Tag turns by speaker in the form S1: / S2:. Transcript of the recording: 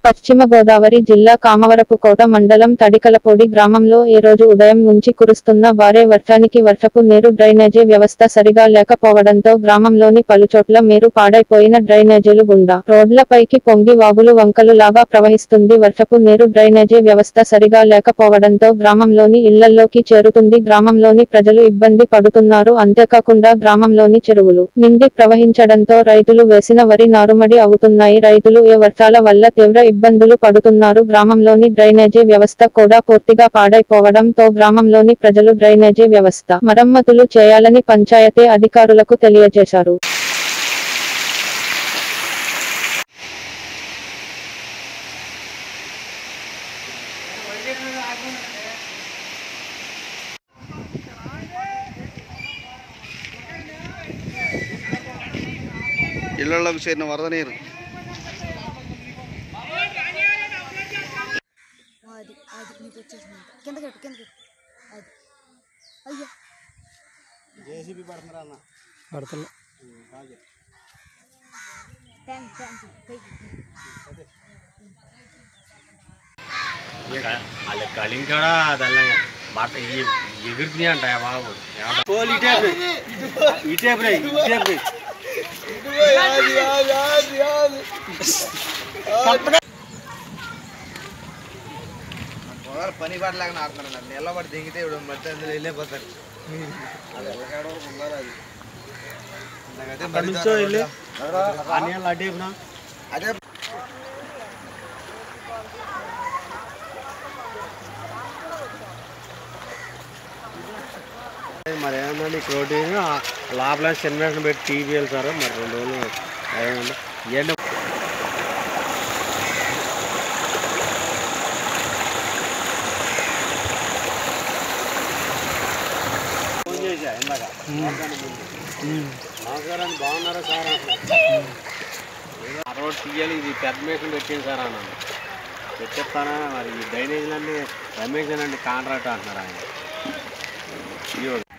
S1: పశ్చిమ గోదావరి జిల్లా కామవరపుకోట మండలం తడికలపొడి గ్రామంలో ఈ రోజు ఉదయం నుంచి కురుస్తున్న భారీ వర్షానికి వర్షపు నీరు డ్రైనేజీ వ్యవస్థ సరిగా లేకపోవడంతో గ్రామంలోని పలుచోట్ల మేరు పాడైపోయిన డ్రైనేజీలు గుండా రోడ్లపైకి పొంగి వాగులు వంకలు లాగా ప్రవహిస్తుంది వర్షపు నీరు డ్రైనేజీ వ్యవస్థ సరిగా లేకపోవడంతో గ్రామంలోని ఇళ్లల్లోకి చేరుతుంది గ్రామంలోని ప్రజలు ఇబ్బంది పడుతున్నారు అంతేకాకుండా గ్రామంలోని చెరువులు నిండి ప్రవహించడంతో రైతులు వేసిన వరి నారుమడి అవుతున్నాయి రైతులు ఏ వర్షాల వల్ల తీవ్ర ఇబ్బందులు పడుతున్నారు గ్రామంలోని డ్రైనేజీ వ్యవస్థ కూడా పూర్తిగా పాడైపోవడంతో గ్రామంలోని ప్రజలు డ్రైనేజీ వ్యవస్థ మరమ్మతులు చేయాలని పంచాయతీ అధికారులకు తెలియజేశారు
S2: ఇళ్లలోకి చేరిన వరద నీరు
S3: అది అది నీకు వచ్చేసింది కిందకి పెట్టు కిందకి పెట్టు. అది అయ్యో
S2: జేసీబీ పడుతున్నారా అన్న
S4: పడతలే
S3: థ్యాంక్స్ థ్యాంక్స్ పైకి
S4: వాళ్ళ కలింకాడ దాని బట్ట ఎగురుతున్నాయి అంట బాబు ఇటే బ్రై ఇటే బ్రై
S2: పని పడలేక ఆడుతున్నాను నిలబడి దిగితే ఇప్పుడు మధ్య అందులో వెళ్ళిపోతారు
S4: అక్కడ నుంచో వెళ్ళి అన్నీ అడ్డే
S2: అదే
S4: మరి ఏమన్నా ఇక్కడ ఒకటి ఆ లోపల సినిమేషన్ పెట్టి టీవీ వెళ్తారు మరి రెండు రోజులు ఏమన్నా ఇవన్నీ ఫోన్ చేశా ఇందాక నమస్కారం బాగున్నారా సార్ అంటున్నారు. ఆ రోడ్ తీయాలి ఇది పెద్ద మేషన్ పెట్టింది సార్ అన్నాను పెట్టేస్తానా మరి ఈ డ్రైనేజీలన్నీ రమేష్ అండి కాంట్రాక్ట్ అంటున్నారు ఆయన ఇదిగో.